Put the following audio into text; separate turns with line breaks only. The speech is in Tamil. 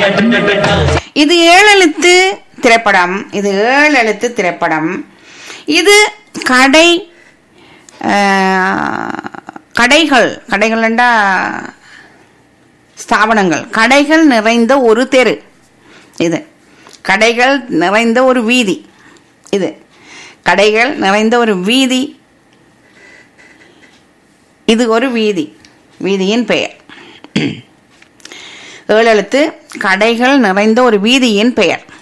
இது ஏழெழுத்து திரைப்படம் இது ஏழெழுத்து திரைப்படம் இது கடை அஹ், கடைகள் கடைகள்ண்டா ஸ்தாபனங்கள் கடைகள் நிறைந்த ஒரு தெரு இது கடைகள் நிறைந்த ஒரு வீதி இது கடைகள் நிறைந்த ஒரு வீதி இது ஒரு வீதி வீதியின் பெயர் ஏழெழுத்து கடைகள் நிறைந்த ஒரு வீதியின் பெயர்